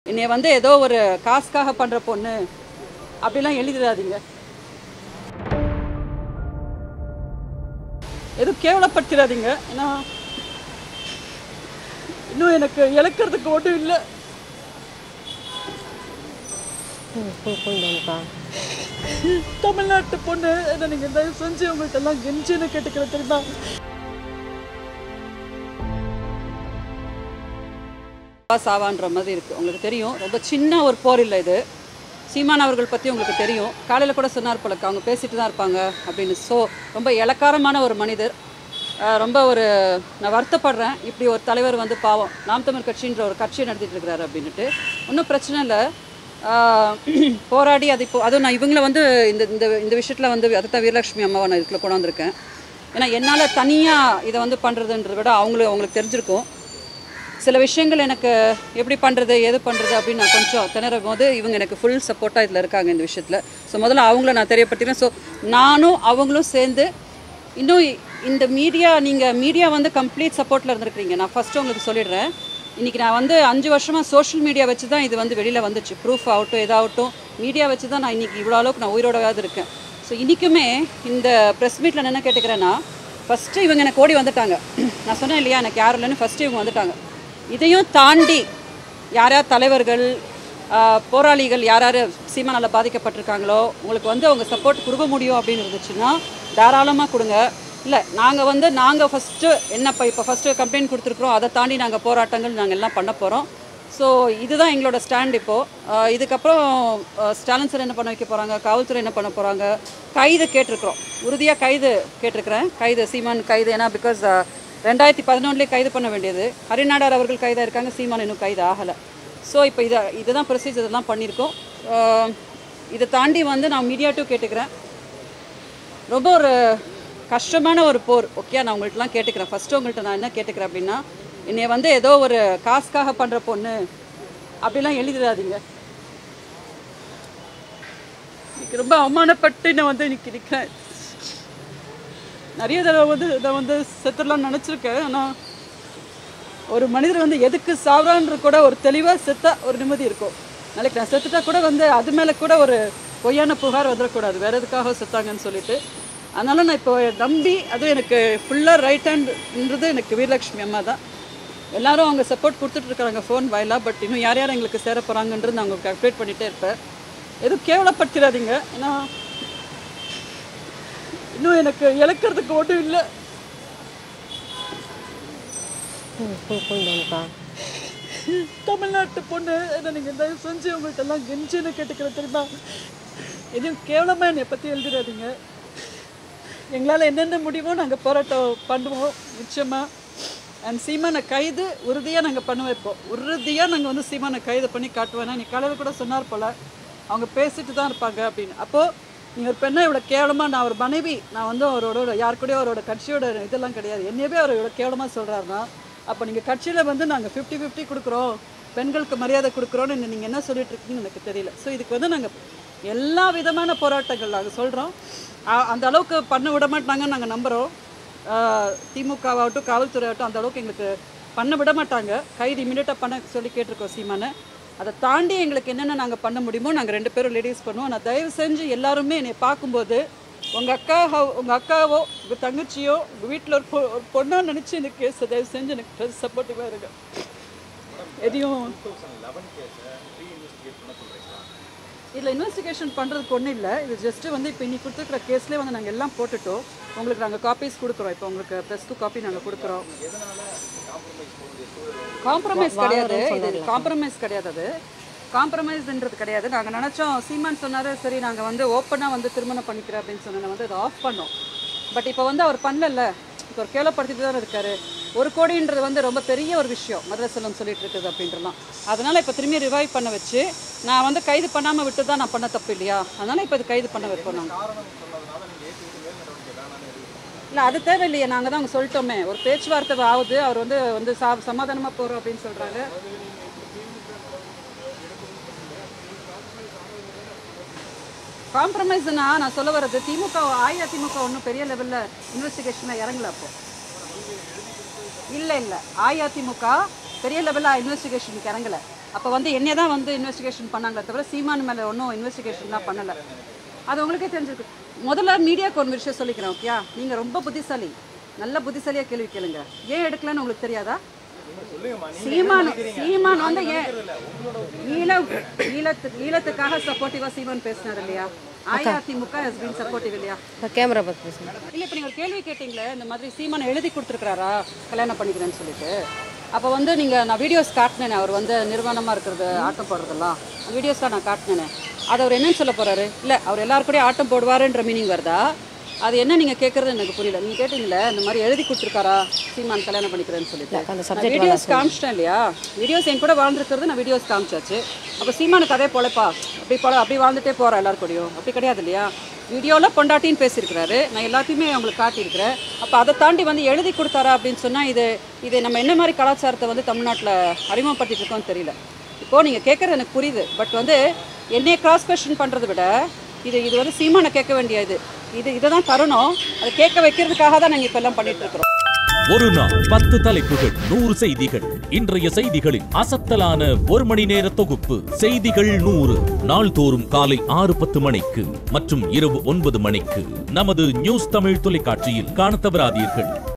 என்னைய வந்து ஏதோ ஒரு காசுக்காக பண்ணுற பொண்ணு அப்படிலாம் எழுதிடாதீங்க எதுவும் கேவலப்படுத்திடாதீங்க ஏன்னா இன்னும் எனக்கு இழக்கிறதுக்கு ஒன்றும் இல்லை தமிழ்நாட்டு பொண்ணு என்ன நீங்கள் தயவு செஞ்சு உங்கள்கிட்ட எல்லாம் கெஞ்சின்னு கேட்டுக்கிற தெரியுமா சாவான்ற மாதிரி இருக்குது உங்களுக்கு தெரியும் ரொம்ப சின்ன ஒரு போர் இல்லை இது சீமான் அவர்கள் பற்றி உங்களுக்கு தெரியும் காலையில் கூட சொன்னார் போலக்கு அவங்க பேசிட்டு தான் இருப்பாங்க அப்படின்னு ஸோ ரொம்ப இலக்காரமான ஒரு மனிதர் அஹ் ரொம்ப ஒரு நான் வருத்தப்படுறேன் இப்படி ஒரு தலைவர் வந்து பாவம் நாம் தமிழ் கட்சின்ற ஒரு கட்சியை நடத்திட்டு இருக்கிறாரு அப்படின்ட்டு ஒன்றும் பிரச்சனை இல்லை ஆஹ் போராடி அது இப்போ அதுவும் நான் இவங்கள வந்து இந்த இந்த இந்த விஷயத்தில் வந்து அதுதான் வீரலட்சுமி அம்மாவை நான் இதுக்குள்ள கொண்டாந்துருக்கேன் ஏன்னா என்னால் தனியாக இதை வந்து பண்ணுறதுன்றத விட அவங்களுக்கு அவங்களுக்கு தெரிஞ்சிருக்கும் சில விஷயங்கள் எனக்கு எப்படி பண்ணுறது எது பண்ணுறது அப்படின்னு நான் கொஞ்சம் திணறும் போது இவங்க எனக்கு ஃபுல் சப்போர்ட்டாக இதில் இருக்காங்க இந்த விஷயத்தில் ஸோ முதல்ல அவங்கள நான் தெரியப்படுத்திக்கிறேன் ஸோ நானும் அவங்களும் சேர்ந்து இன்னும் இந்த மீடியா நீங்கள் மீடியா வந்து கம்ப்ளீட் சப்போர்ட்டில் இருந்திருக்கிறீங்க நான் ஃபஸ்ட்டு உங்களுக்கு சொல்லிடுறேன் இன்றைக்கி நான் வந்து அஞ்சு வருஷமாக சோஷியல் மீடியா வச்சு தான் இது வந்து வெளியில் வந்துச்சு ப்ரூஃப் ஆகட்டும் எதாகட்டும் மீடியா வச்சு தான் நான் இன்றைக்கி இவ்வளோ அளவுக்கு நான் உயிரோடவாது இருக்கேன் ஸோ இன்றைக்குமே இந்த ப்ரெஸ் மீட்டில் நான் என்ன கேட்டுக்கிறேன்னா ஃபஸ்ட்டு இவங்க எனக்கு ஓடி வந்துட்டாங்க நான் சொன்னேன் இல்லையா எனக்கு யாரும் இல்லைன்னு ஃபஸ்ட்டு இவங்க வந்துட்டாங்க இதையும் தாண்டி யார் யார் தலைவர்கள் ஆஹ், போராளிகள் யார் யார் சீமானால் பாதிக்கப்பட்டிருக்காங்களோ உங்களுக்கு வந்து அவங்க சப்போர்ட் கொடுக்க முடியும் அப்படின்னு இருந்துச்சுன்னா தாராளமாக கொடுங்க இல்லை நாங்கள் வந்து நாங்கள் ஃபஸ்ட்டு என்ன இப்போ இப்போ ஃபஸ்ட்டு கம்ப்ளைண்ட் கொடுத்துருக்குறோம் அதை தாண்டி நாங்கள் போராட்டங்கள் நாங்கள் எல்லாம் பண்ண போகிறோம் ஸோ இதுதான் எங்களோட ஸ்டாண்ட் இப்போது இதுக்கப்புறம் ஆஹ், ஸ்டாலின் சார் என்ன பண்ண வைக்க போகிறாங்க காவல்துறை என்ன பண்ண போகிறாங்க கைது கேட்டிருக்கிறோம் உறுதியாக கைது கேட்டிருக்கிறேன் கைது சீமான் கைது ஏன்னா பிகாஸ் ரெண்டாயிரத்தி பதினொன்றுலேயே கைது பண்ண வேண்டியது ஹரிநாடார் அவர்கள் கைதாக இருக்காங்க சீமான் இன்னும் கைது ஆகலை ஸோ இப்போ இதை இதுதான் ப்ரொசீஜர் இதெல்லாம் பண்ணியிருக்கோம் ஆஹ், இதை தாண்டி வந்து நான் மீடியா டூ கேட்டுக்கிறேன் ரொம்ப ஒரு கஷ்டமான ஒரு போர் ஓகே நான் உங்கள்கிட்டலாம் கேட்டுக்கிறேன் ஃபஸ்ட்டு உங்கள்கிட்ட நான் என்ன கேட்டுக்கிறேன் அப்படின்னா என்னைய வந்து ஏதோ ஒரு காசுக்காக பண்ணுற பொண்ணு அப்படிலாம் எழுதிடாதீங்க இன்னைக்கு ரொம்ப அவமானப்பட்டு நான் வந்து இன்னைக்கு நிற்கிறேன் நிறைய தடவை வந்து இதை வந்து செத்துடலாம்னு நினச்சிருக்கேன் ஆனால் ஒரு மனிதர் வந்து எதுக்கு சாவறான்ற கூட ஒரு தெளிவாக செத்தா ஒரு நிம்மதி இருக்கும் நாளைக்கு நான் செத்துட்டா கூட வந்து அது மேலே கூட ஒரு பொய்யான புகார் வந்துடக்கூடாது வேற எதுக்காக செத்தாங்கன்னு சொல்லிட்டு அதனால நான் இப்போ நம்பி அதுவும் எனக்கு ஃபுல்லாக ரைட் ஹேண்ட்ன்றது எனக்கு வீரலட்சுமி அம்மா தான் எல்லாரும் அவங்க சப்போர்ட் கொடுத்துட்டு இருக்காங்க ஃபோன் வாயிலாக பட் இன்னும் யார் யார் எங்களுக்கு சேர போகிறாங்கன்றது நான் உங்களுக்கு அப்டேட் பண்ணிகிட்டே இருப்பேன் எதுவும் கேவலப்படுத்திடாதீங்க ஏன்னா இன்னும் எனக்கு இழக்கிறதுக்கு ஒன்றும் இல்லை தமிழ்நாட்டு பொண்ணு என்ன நீங்கள் தயவு செஞ்சு உங்கள்கிட்ட எல்லாம் கெஞ்சின்னு கேட்டுக்கிற தெரியுமா எதுவும் கேவலமாக என்னை பற்றி எழுதிடாதீங்க எங்களால் என்னென்ன முடியுமோ நாங்கள் போராட்டம் பண்ணுவோம் நிச்சயமாக அண்ட் சீமானை கைது உறுதியாக நாங்கள் பண்ண வைப்போம் உறுதியாக நாங்கள் வந்து சீமானை கைது பண்ணி காட்டுவேன் நீ காலையில் கூட சொன்னார் போல் அவங்க பேசிட்டு தான் இருப்பாங்க அப்படின்னு அப்போது நீங்கள் ஒரு பெண்ணை இவ்வளோ கேவலமாக நான் ஒரு மனைவி நான் வந்து அவரோட யார் கூடயோ அவரோட கட்சியோட இதெல்லாம் கிடையாது என்னையவே அவர் இவ்வளோ கேவலமாக சொல்கிறாருன்னா அப்போ நீங்கள் கட்சியில் வந்து நாங்கள் ஃபிஃப்டி ஃபிஃப்டி கொடுக்குறோம் பெண்களுக்கு மரியாதை கொடுக்குறோன்னு நீங்கள் என்ன சொல்லிட்டு இருக்கீங்கன்னு எனக்கு தெரியல ஸோ இதுக்கு வந்து நாங்கள் எல்லா விதமான போராட்டங்கள் நாங்கள் சொல்கிறோம் அந்த அளவுக்கு பண்ண விட மாட்டாங்கன்னு நாங்கள் நம்புகிறோம் திமுகவாகட்டும் காவல்துறை ஆகட்டும் அந்த அளவுக்கு எங்களுக்கு பண்ண விட மாட்டாங்க கைது இமீடியட்டாக பண்ண சொல்லி கேட்டிருக்கோம் சீமானை அதை தாண்டி எங்களுக்கு என்னென்ன நாங்கள் பண்ண முடியுமோ நாங்கள் ரெண்டு பேரும் லேடிஸ் பண்ணுவோம் நான் தயவு செஞ்சு எல்லாருமே என்னை பார்க்கும்போது உங்கள் அக்கா உங்கள் அக்காவோ உங்கள் தங்கச்சியோ உங்கள் வீட்டில் ஒரு பொ ஒரு பொண்ணாக நினச்சி இந்த கேஸை தயவு செஞ்சு எனக்கு சப்போர்ட்டிவாக இருங்க எதையும் இதில் இன்வெஸ்டிகேஷன் பண்ணுறதுக்கு ஒன்றும் இல்லை இது ஜஸ்ட்டு வந்து இப்போ இன்னைக்கு கொடுத்துருக்குற கேஸ்லேயே வந்து நாங்கள் எல்லாம் போட்டுட்டோம் உங்களுக்கு நாங்கள் காப்பீஸ் கொடுக்குறோம் இப்போ உங்களுக்கு ப்ளஸ் டூ காப்பி நாங்கள் கொடுக்குறோம் காம்ப்ரமைஸ் கிடையாது இது காம்ப்ரமைஸ் கிடையாது அது காம்ப்ரமைஸ்ன்றது கிடையாது நாங்கள் நினச்சோம் சீமான் சொன்னார் சரி நாங்கள் வந்து ஓப்பனாக வந்து திருமணம் பண்ணிக்கிறேன் அப்படின்னு சொன்ன வந்து அதை ஆஃப் பண்ணோம் பட் இப்போ வந்து அவர் பண்ணல இப்போ ஒரு கேவலப்படுத்திட்டு தான் இருக்காரு ஒரு கோடின்றது வந்து ரொம்ப பெரிய ஒரு விஷயம் மதுரை செல்வம் சொல்லிட்டு இருக்குது அப்படின்றலாம் அதனால் இப்போ திரும்பி ரிவைவ் பண்ண வச்சு நான் வந்து கைது பண்ணாமல் விட்டு தான் நான் பண்ண தப்பு இல்லையா அதனால் இப்போ இது கைது பண்ண வைப்போம் நாங்கள் இல்லை அது தேவையில்லையே நாங்கள் தான் அவங்க சொல்லிட்டோமே ஒரு பேச்சுவார்த்தை ஆகுது அவர் வந்து வந்து சா சமாதானமாக போகிறோம் அப்படின்னு சொல்கிறாங்க காம்ப்ரமைஸ்னா நான் சொல்ல வர்றது திமுக அஇஅதிமுக ஒன்றும் பெரிய லெவலில் இன்வெஸ்டிகேஷனில் இறங்கல அப்போ இல்லை இல்லை அஇஅதிமுக பெரிய லெவலில் இன்வெஸ்டிகேஷனுக்கு இறங்கல அப்போ வந்து என்னைய தான் வந்து இன்வெஸ்டிகேஷன் பண்ணாங்களே தவிர சீமான் மேலே ஒன்றும் இன்வெஸ்டிகேஷன்லாம் பண்ணலை அது உங்களுக்கே தெரிஞ்சிருக்கு முதல்ல மீடியாவுக்கு ஒரு விஷயம் சொல்லிக்கிறேன் ஓகேயா நீங்கள் ரொம்ப புத்திசாலி நல்ல புத்திசாலியாக கேள்வி கேளுங்க ஏன் எடுக்கலன்னு உங்களுக்கு தெரியாதா சீமான் சீமான் வந்து ஏன் ஈழ ஈழத்து ஈழத்துக்காக சப்போர்ட்டிவாக சீமான் பேசினார் இல்லையா அஇஅதிமுக ஹஸ் பீன் சப்போர்ட்டிவ் இல்லையா கேமரா பார்த்து பேசுங்க இல்லை இப்போ நீங்கள் ஒரு கேள்வி கேட்டிங்களே இந்த மாதிரி சீமான் எழுதி கொடுத்துருக்காரா கல்யாணம் பண்ணிக்கிறேன்னு சொல்லிட்டு அப்போ வந்து நீங்கள் நான் வீடியோஸ் காட்டினேனே அவர் வந்து நிர்வாணமாக இருக்கிறது ஆட்டம் போடுறதெல்லாம் வீடியோஸ்லாம் நான் காட்டினேனே அது அவர் என்னன்னு சொல்ல போறாரு இல்லை அவர் எல்லாரு கூடயும் ஆட்டம் போடுவாருன்ற மீனிங் வருதா அது என்ன நீங்கள் கேட்குறது எனக்கு புரியல நீங்கள் கேட்டிங்களே இந்த மாதிரி எழுதி கொடுத்துருக்காரா சீமான் கல்யாணம் பண்ணிக்கிறேன்னு சொல்லிட்டு அந்த நான் சப்ஜெக்ட் வீடியோஸ் காமிச்சிட்டேன் இல்லையா வீடியோஸ் என் கூட வாழ்ந்துருக்கிறது நான் வீடியோஸ் காமிச்சாச்சு அப்போ சீமானுக்கு அதே போலப்பா அப்படி போல அப்படி வாழ்ந்துட்டே போகிறேன் எல்லாரும் கூடயும் அப்படி கிடையாது இல்லையா வீடியோவில் பொண்டாட்டின்னு பேசியிருக்கிறாரு நான் எல்லாத்தையுமே உங்களுக்கு காட்டியிருக்கிறேன் அப்போ அதை தாண்டி வந்து எழுதி கொடுத்தாரா அப்படின்னு சொன்னால் இது இது நம்ம என்ன மாதிரி கலாச்சாரத்தை வந்து தமிழ்நாட்டில் அறிமுகப்படுத்திட்டு இருக்கோம்னு தெரியல இப்போது நீங்கள் கேட்குறது எனக்கு புரியுது பட் வந்து என்னைய கிராஸ் கொஸ்டின் பண்ணுறதை விட இது இது வந்து சீமானை கேட்க வேண்டிய இது இது இதை தான் தருணம் அதை கேட்க வைக்கிறதுக்காக தான் நாங்கள் இப்போ எல்லாம் பண்ணிட்டு இருக்கிறோம் ஒரு நாள் பத்து தலைப்புகள் நூறு செய்திகள் இன்றைய செய்திகளின் அசத்தலான ஒரு மணி நேர தொகுப்பு செய்திகள் நூறு நாள்தோறும் காலை ஆறு பத்து மணிக்கு மற்றும் இரவு ஒன்பது மணிக்கு நமது நியூஸ் தமிழ் தொலைக்காட்சியில் காணத் தவறாதீர்கள்